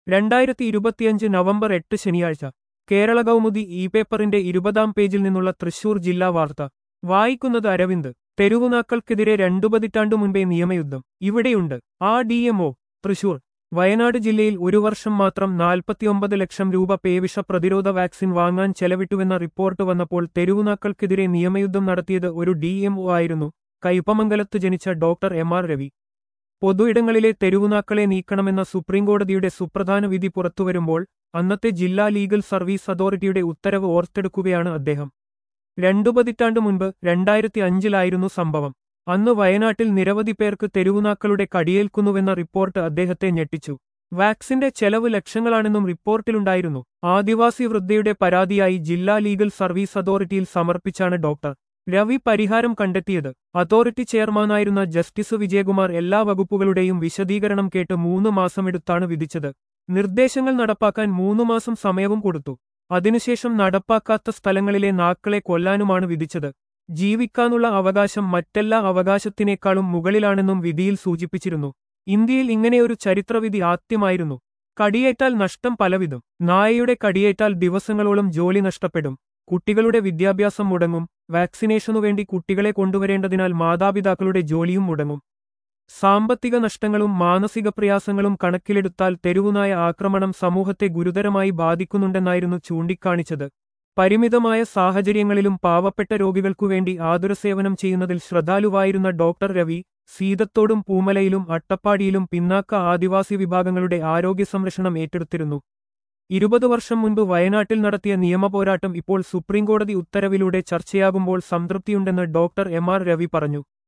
രണ്ടായിരത്തി ഇരുപത്തിയഞ്ച് നവംബർ എട്ട് ശനിയാഴ്ച കേരള കൗമുദി ഇ പേപ്പറിന്റെ ഇരുപതാം പേജിൽ നിന്നുള്ള തൃശൂർ ജില്ലാ വാർത്ത വായിക്കുന്നത് അരവിന്ദ് തെരുവുനാക്കൾക്കെതിരെ രണ്ടു പതിറ്റാണ്ടു മുൻപേ നിയമയുദ്ധം ഇവിടെയുണ്ട് ആ ഡി എംഒ തൃശൂർ വയനാട് ജില്ലയിൽ ഒരു വർഷം മാത്രം നാൽപ്പത്തിയൊമ്പത് ലക്ഷം രൂപ പേവിഷ പ്രതിരോധ വാക്സിൻ വാങ്ങാൻ ചെലവിട്ടുവെന്ന റിപ്പോർട്ട് വന്നപ്പോൾ തെരുവുനാക്കൾക്കെതിരെ നിയമയുദ്ധം നടത്തിയത് ഒരു ഡി എംഒ ആയിരുന്നു കയ്പമംഗലത്ത് ജനിച്ച ഡോക്ടർ എം ആർ രവി പൊതുയിടങ്ങളിലെ തെരുവുനാക്കളെ നീക്കണമെന്ന സുപ്രീംകോടതിയുടെ സുപ്രധാന വിധി പുറത്തുവരുമ്പോൾ അന്നത്തെ ജില്ലാ ലീഗൽ സർവീസ് അതോറിറ്റിയുടെ ഉത്തരവ് ഓർത്തെടുക്കുകയാണ് അദ്ദേഹം രണ്ടു പതിറ്റാണ്ടു മുൻപ് രണ്ടായിരത്തി അഞ്ചിലായിരുന്നു സംഭവം അന്ന് വയനാട്ടിൽ നിരവധി പേർക്ക് തെരുവുനാക്കളുടെ കടിയേൽക്കുന്നുവെന്ന റിപ്പോർട്ട് അദ്ദേഹത്തെ ഞെട്ടിച്ചു വാക്സിന്റെ ചെലവ് ലക്ഷങ്ങളാണെന്നും റിപ്പോർട്ടിലുണ്ടായിരുന്നു ആദിവാസി വൃദ്ധയുടെ പരാതിയായി ജില്ലാ ലീഗൽ സർവീസ് അതോറിറ്റിയിൽ സമർപ്പിച്ചാണ് ഡോക്ടർ രവി പരിഹാരം കണ്ടെത്തിയത് അതോറിറ്റി ചെയർമാനായിരുന്ന ജസ്റ്റിസ് വിജയകുമാർ എല്ലാ വകുപ്പുകളുടെയും വിശദീകരണം കേട്ട് മൂന്ന് മാസമെടുത്താണ് വിധിച്ചത് നിർദ്ദേശങ്ങൾ നടപ്പാക്കാൻ മൂന്നു മാസം സമയവും കൊടുത്തു അതിനുശേഷം നടപ്പാക്കാത്ത സ്ഥലങ്ങളിലെ നാക്കളെ കൊല്ലാനുമാണ് വിധിച്ചത് ജീവിക്കാനുള്ള അവകാശം മറ്റെല്ലാ അവകാശത്തിനേക്കാളും മുകളിലാണെന്നും വിധിയിൽ സൂചിപ്പിച്ചിരുന്നു ഇന്ത്യയിൽ ഇങ്ങനെയൊരു ചരിത്രവിധി ആദ്യമായിരുന്നു കടിയേറ്റാൽ നഷ്ടം പലവിധം നായയുടെ കടിയേറ്റാൽ ദിവസങ്ങളോളം ജോലി നഷ്ടപ്പെടും കുട്ടികളുടെ വിദ്യാഭ്യാസം മുടങ്ങും വാക്സിനേഷനുവേണ്ടി കുട്ടികളെ കൊണ്ടുവരേണ്ടതിനാൽ മാതാപിതാക്കളുടെ ജോലിയും മുടങ്ങും സാമ്പത്തിക നഷ്ടങ്ങളും മാനസിക പ്രയാസങ്ങളും കണക്കിലെടുത്താൽ തെരുവുനായ ആക്രമണം സമൂഹത്തെ ഗുരുതരമായി ബാധിക്കുന്നുണ്ടെന്നായിരുന്നു ചൂണ്ടിക്കാണിച്ചത് പരിമിതമായ സാഹചര്യങ്ങളിലും പാവപ്പെട്ട രോഗികൾക്കുവേണ്ടി ആതുരസേവനം ചെയ്യുന്നതിൽ ശ്രദ്ധാലുവായിരുന്ന ഡോക്ടർ രവി സീതത്തോടും പൂമലയിലും അട്ടപ്പാടിയിലും പിന്നാക്ക ആദിവാസി വിഭാഗങ്ങളുടെ ആരോഗ്യ സംരക്ഷണം ഏറ്റെടുത്തിരുന്നു ഇരുപത് വർഷം മുൻപ് വയനാട്ടിൽ നടത്തിയ നിയമപോരാട്ടം ഇപ്പോൾ സുപ്രീംകോടതി ഉത്തരവിലൂടെ ചർച്ചയാകുമ്പോൾ സംതൃപ്തിയുണ്ടെന്ന് ഡോക്ടർ എം ആർ രവി പറഞ്ഞു